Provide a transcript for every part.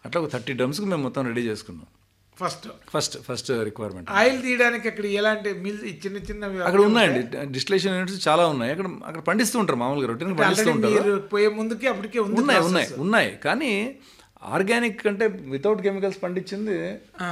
అట్లా ఒక థర్టీ డ్రమ్స్కి మేము మొత్తం రెడీ చేసుకున్నాం first first first requirement oil తీయడానికి అక్కడ ఎలాంటి మిల్ చిన్న చిన్న అక్కడ ఉన్నాయండి డిస్టిలేషన్ యూనిట్స్ చాలా ఉన్నాయి అక్కడ అక్కడ పండిస్తూ ఉంటారు మామూలుగా రొటీన్ పండిస్తూ ఆల్రెడీ ఉంటారు మీరు పోయే ముందుకి అప్పటికే ఉంది ఉన్నాయి process. ఉన్నాయి ఉన్నాయి కానీ ఆర్గానిక్ అంటే వితౌట్ కెమికల్స్ పండించింది ఆ,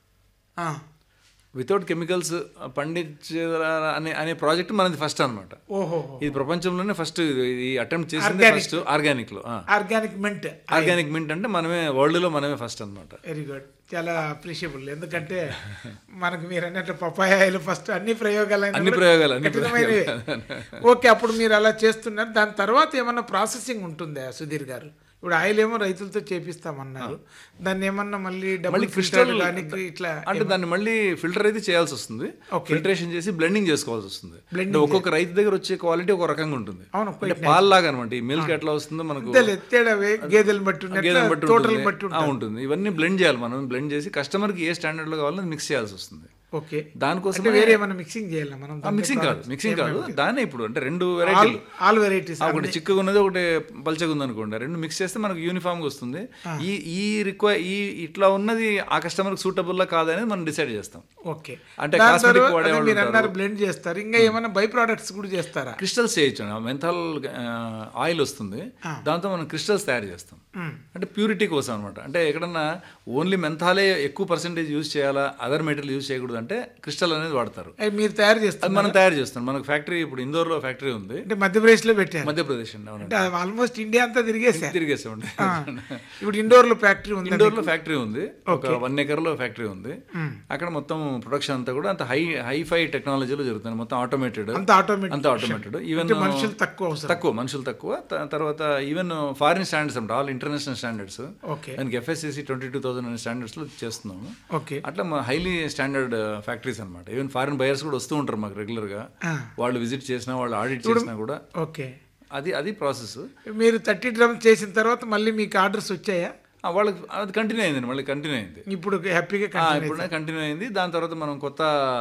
ఆ, వితౌట్ కెమికల్స్ పండించే అనే అనే ప్రాజెక్ట్ మనది ఫస్ట్ అన్నమాట ఓహో ఇది ప్రపంచంలోనే ఫస్ట్ ఇది అటెంప్ట్ చేసింది Organic. ఫస్ట్ ఆర్గానిక్ లో ఆర్గానిక్ మెంట్ ఆర్గానిక్ మింట్ అంటే మనమే వరల్డ్ లో మనమే ఫస్ట్ అన్నమాట వెరీ గుడ్ చాలా అప్రిషియబుల్ ఎందుకంటే మనకు మీరు అన్నట్లు పప్పాయ ఆయిల్ ఫస్ట్ అన్ని ప్రయోగాలు అయినా అన్ని కూడా ప్రయోగాలు, అన్ని కఠినమైనవే. ప్రయోగాలు. ఓకే అప్పుడు మీరు అలా చేస్తున్నారు దాని తర్వాత ఏమన్నా ప్రాసెసింగ్ ఉంటుందా సుధీర్ గారు ఇప్పుడు ఆయిల్ ఏమో రైతులతో చేపిస్తామన్నారు దాన్ని ఏమన్నా మళ్ళీ డబుల్ మళ్ళీ ఫిల్టర్ crystal- కానీ ఇట్లా అంటే దాన్ని మళ్ళీ ఫిల్టర్ అయితే చేయాల్సి వస్తుంది Okay. ఫిల్టరేషన్ చేసి బ్లెండింగ్ చేసుకోవాల్సి వస్తుంది Blending అంటే ఒక్కొక్క రైతు దగ్గర వచ్చే క్వాలిటీ ఒక రకంగా ఉంటుంది అవును, అంటే పాలు లాగా అనమాట ఈ మిల్క్ ఎట్లా వస్తుందో మనకు అంతేలే, తేడావే గేదెలను బట్టి ఉన్నట్లు, గేదెని బట్టి తోటలను ఉంటుంది. బట్టి ఆ, ఉంటుంది ఉంటుంది ఇవన్నీ బ్లెండ్ చేయాలి మనం బ్లెండ్ చేసి కస్టమర్కి ఏ స్టాండర్డ్లో కావాలో మిక్స్ చేయాల్సి వస్తుంది ఓకే దానికోసం అంటే వేరే ఏమన్నా మిక్సింగ్ చేయాలి మనం మిక్సింగ్ కాదు మిక్సింగ్ కాదు దానే ఇప్పుడు అంటే రెండు ఆల్ వెరైటీలు ఆల్ వెరైటీస్ ఒకటి చిక్కగా ఉన్నది ఒకటి పల్చగా ఉంది అనుకోండి రెండు మిక్స్ చేస్తే మనకు యూనిఫామ్ గా వస్తుంది ఈ ఈ రిక్వైర్ ఈ ఇట్లా ఉన్నది ఆ కస్టమర్ సూటబుల్ కాదనేది మనం డిసైడ్ చేస్తాం ఓకే అంటే దాని cosmetic తర్వాత వాడే అదే వాళ్ళు మీరు అన్నారు బ్లెండ్ చేస్తారు ఇంకా ఏమైనా బై ప్రోడక్ట్స్ కూడా చేస్తారా క్రిస్టల్స్ చేయొచ్చు మెంథాల్ ఆయిల్ వస్తుంది దాంతో మనం క్రిస్టల్స్ తయారు చేస్తాం మ్మ్. అంటే ప్యూరిటీ కోసం అనమాట అంటే ఎక్కడన్నా ఓన్లీ మెంథాలే ఎక్కువ పర్సెంటేజ్ యూజ్ చేయాలా అదర్ మెటీరియల్ యూజ్ చేయకూడదు అంటే క్రిస్టల్ అనేది వాడతారు అవి మీరు తయారు చేస్తారు అది మనం తయారు చేస్తాం మనకు ఫ్యాక్టరీ ఇప్పుడు ఇందోర్లో ఫ్యాక్టరీ ఉంది అంటే మధ్యప్రదేశ్ లో పెట్టారు మధ్యప్రదేశ్ అండి అవునండి అంటే ఆల్మోస్ట్ ఇండియా అంతా తిరిగేసారు తిరిగేసామండి ఆ. ఇప్పుడు ఇండోర్ లో ఫ్యాక్టరీ ఉంది ఇండోర్ లో ఫ్యాక్టరీ ఉంది ఒక వన్ ఎకర్ లో ఫ్యాక్టరీ ఉంది అక్కడ మొత్తం ప్రొడక్షన్ అంతా కూడా అంత హై హైఫై టెక్నాలజీలో జరుగుతుంది మొత్తం ఆటోమేటెడ్ అంత ఆటోమేటిక్ అంత ఆటోమేటెడ్ ఈవెన్ అంటే మనుషులు తక్కువ అవసరం తక్కువ మనుషులు తక్కువ త- తర్వాత ఈవెన్ ఫారిన్ స్టాండర్డ్స్ అంటే ఆల్ ఇంటర్నేషనల్ స్టాండర్డ్స్ ఓకే దానికి ఎఫ్ఎస్సిసి ట్వంటీ టూ థౌసండ్ అనే స్టాండర్డ్స్ లో చేస్తున్నాము ఓకే అట్లా మా హైలీ స్టాండర్డ్ ఫ్యాక్టరీస్ అనమాట ఈవెన్ ఫారిన్ బయర్స్ కూడా వస్తూ ఉంటారు మాకు రెగ్యులర్ గా ఆ. వాళ్ళు విజిట్ చేసినా వాళ్ళు ఆడిట్ చేసినా కూడా ఓకే అది అది ప్రాసెస్ మీరు థర్టీ డ్రమ్స్ చేసిన తర్వాత మళ్ళీ మీకు ఆర్డర్స్ వచ్చాయా వాళ్ళకి అది కంటిన్యూ అయింది మళ్ళీ కంటిన్యూ అయింది ఇప్పుడు హ్యాపీగా ఆ, ఇప్పుడు కంటిన్యూ అయింది దాని తర్వాత మనం కొత్త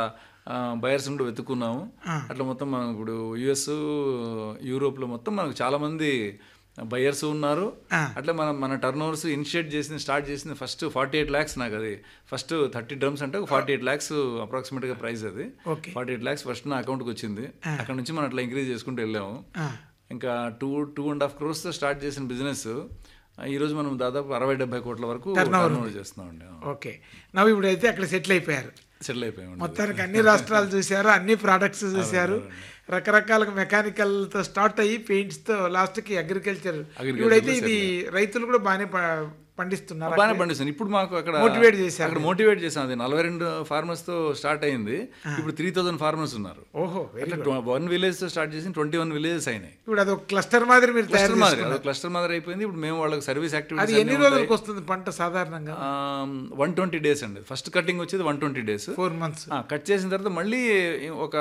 బయర్స్ కూడా వెతుక్కున్నాము అట్లా మొత్తం మనం ఇప్పుడు యుఎస్ యూరోప్లో మొత్తం మనకు చాలా మంది బయర్స్ ఉన్నారు ఆ. అట్లా మనం మన టర్న్ ఓవర్స్ ఇనిషియేట్ చేసింది స్టార్ట్ చేసింది ఫస్ట్ ఫార్టీ ఎయిట్ ల్యాక్స్ నాకు అది ఫస్ట్ థర్టీ డ్రమ్స్ అంటే ఫార్టీ ఎయిట్ ల్యాక్స్ అప్రాక్సిమేట్గా ప్రైస్ అది okay forty eight lakhs first నా అకౌంట్కి వచ్చింది అక్కడ నుంచి మనం అట్లా ఇంక్రీజ్ చేసుకుంటూ వెళ్ళాము ఆ. ఇంకా టూ టూ అండ్ హాఫ్ క్రోర్స్తో స్టార్ట్ చేసిన బిజినెస్ ఈరోజు మనం దాదాపు అరవై డెబ్బై కోట్ల వరకు టర్న్ ఓవర్ చేస్తున్నామండి ఓకే నవ్వు ఇప్పుడు అయితే అక్కడ సెటిల్ అయిపోయారు సెటిల్ అయిపోయామండి మొత్తానికి అన్ని రాష్ట్రాలు చూశారు అన్ని ప్రోడక్ట్స్ చూశారు రకరకాల మెకానికల్ తో స్టార్ట్ అయ్యి పెయింట్స్ తో లాస్ట్ కి అగ్రికల్చర్ ఇప్పుడైతే ఇది రైతులు కూడా బాగానే ప- పండిస్తున్నారు బాగానే పండిస్తుంది ఇప్పుడు మాకు అక్కడ Motivate చేశారు అక్కడ మోటివేట్ చేసాం అది నలభై రెండు ఫార్మర్స్ తో స్టార్ట్ అయింది ఇప్పుడు త్రీ థౌసండ్ ఫార్మర్స్ ఉన్నారు ఓహో వెరీ వన్ విలేజ్ తో స్టార్ట్ చేసి ట్వంటీ వన్ విలేజెస్ అయినాయి ఇప్పుడు అది ఒక క్లస్టర్ మాదిరి మీరు తయారు క్లస్టర్ మాదిరి అది క్లస్టర్ మాదిరి అయిపోయింది ఇప్పుడు మేము వాళ్ళకి సర్వీస్ అది యాక్టివిటీస్ ఎన్ని రోజులకు వస్తుంది పంట సాధారణంగా వన్ ట్వంటీ డేస్ అండి ఫస్ట్ కటింగ్ వచ్చేది one twenty days four months cut చేసిన తర్వాత మళ్ళీ ఒక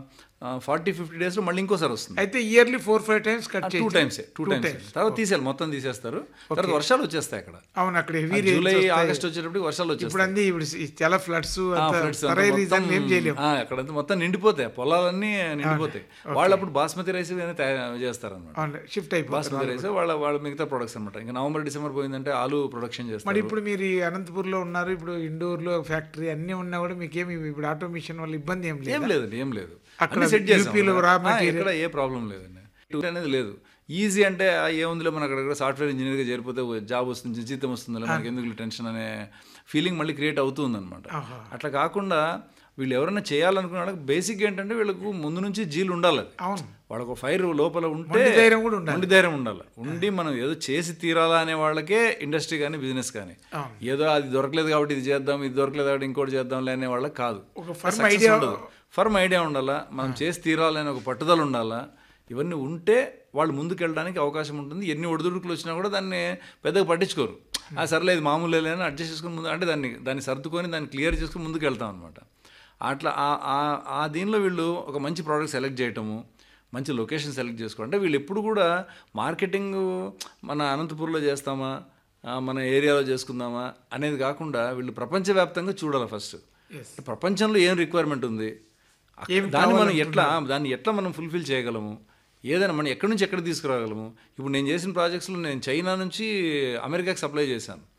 ఫార్టీ ఫిఫ్టీ డేస్ లో మళ్ళీ ఇంకోసారి వస్తుంది అయితే yearly four five times cut two చేయాలి టైమ్స్ టూ టైమ్స్ తర్వాత తీసేయాలి మొత్తం తీసేస్తారు తర్వాత వర్షాలు వచ్చేస్తాయి అక్కడ అవును అక్కడ హెవీ జూలై ఆగస్ట్ వచ్చేటప్పుడు వర్షాలు వచ్చేస్తాయి ఇప్పుడు అంది ఇప్పుడు ఈ చాలా ఫ్లడ్స్ floods అంతా సరైన మొత్తం, రీజన్ ఏం చేయలేము ఆ, అక్కడంతా మొత్తం నిండిపోతాయి పొలాలన్నీ నిండిపోతాయి వాళ్ళు అప్పుడు బాస్మతి రైస్ తయారు చేస్తారు అనమాట అవును షిఫ్ట్ అయిపోతుంది బాస్మతి రైస్ వాళ్ళ వాళ్ళ మిగతా ప్రొడక్ట్స్ అనమాట ఇంకా నవంబర్ డిసెంబర్ పోయిందంటే ఆలు ప్రొడక్షన్ మరి చేస్తారు ఇప్పుడు మీరు ఈ అనంతపూర్లో ఉన్నారు ఇప్పుడు ఇండోర్లో ఫ్యాక్టరీ అన్నీ ఉన్నా కూడా మీకేమి ఇప్పుడు ఆటోమేషన్ వల్ల ఇబ్బంది ఏం లేదు ఏం లేదండి ఏం లేదు అక్కడ అన్ని సెట్ చేసాం UP లో raw ఆ, ఎక్కడ ఏ ప్రాబ్లం లేదండి టూర్ అనేది లేదు ఈజీ అంటే ఆ, ఏముందిలే మన అక్కడ సాఫ్ట్వేర్ ఇంజనీర్గా చేరిపోతే జాబ్ వస్తుంది జీతం వస్తుంది మనకి ఎందుకు టెన్షన్ అనే ఫీలింగ్ మళ్ళీ క్రియేట్ అవుతుంది అనమాట ఆహా. అట్లా కాకుండా వీళ్ళు ఎవరైనా చేయాలనుకున్న వాళ్ళకి బేసిక్ ఏంటంటే వీళ్ళకు ముందు నుంచి జీలు ఉండాలి అది. అవును వాళ్ళకు ఫైర్ లోపల ఉంటే మొండి ధైర్యం కూడా ఉండాలి ఉండి ధైర్యం ఉండాలి ఉండి మనం ఏదో చేసి తీరాలా అనే వాళ్ళకే ఇండస్ట్రీ కానీ బిజినెస్ కానీ అవును. ఏదో అది దొరకలేదు కాబట్టి ఇది చేద్దాం ఇది దొరకలేదు కాబట్టి ఇంకోటి చేద్దాం అనే వాళ్ళకి కాదు ఒక firm Success idea- ఉండదు ఫర్మ్ ఐడియా ఉండాలా మనం చేసి తీరాలని ఒక పట్టుదల ఉండాలా ఇవన్నీ ఉంటే వాళ్ళు ముందుకు వెళ్ళడానికి అవకాశం ఉంటుంది ఎన్ని ఒడిదుడుకులు వచ్చినా కూడా దాన్ని పెద్దగా పట్టించుకోరు ఆ సర్లే ఇది మామూలు అని అడ్జస్ట్ చేసుకుని ముందు అంటే దాన్ని దాన్ని సర్దుకొని దాన్ని క్లియర్ చేసుకుని ముందుకు వెళ్తాం అనమాట అట్లా ఆ- ఆ- ఆ దీనిలో వీళ్ళు ఒక మంచి ప్రోడక్ట్ సెలెక్ట్ చేయటము మంచి లొకేషన్ సెలెక్ట్ చేసుకోవడం అంటే వీళ్ళు ఎప్పుడు కూడా మార్కెటింగ్ మన అనంతపూర్లో చేస్తామా ఆ, మన ఏరియాలో చేసుకుందామా అనేది కాకుండా వీళ్ళు ప్రపంచవ్యాప్తంగా చూడాలి ఫస్ట్ Yes. ప్రపంచంలో ఏం రిక్వైర్మెంట్ ఉంది అక్క- ఏం దాన్ని మనం ఎట్లా దాన్ని ఎట్లా మనం ఫుల్ఫిల్ చేయగలము ఏదైనా మనం ఎక్కడి నుంచి ఎక్కడ తీసుకురాగలము ఇప్పుడు నేను చేసిన ప్రాజెక్ట్స్లో నేను చైనా నుంచి అమెరికాకి సప్లై చేశాను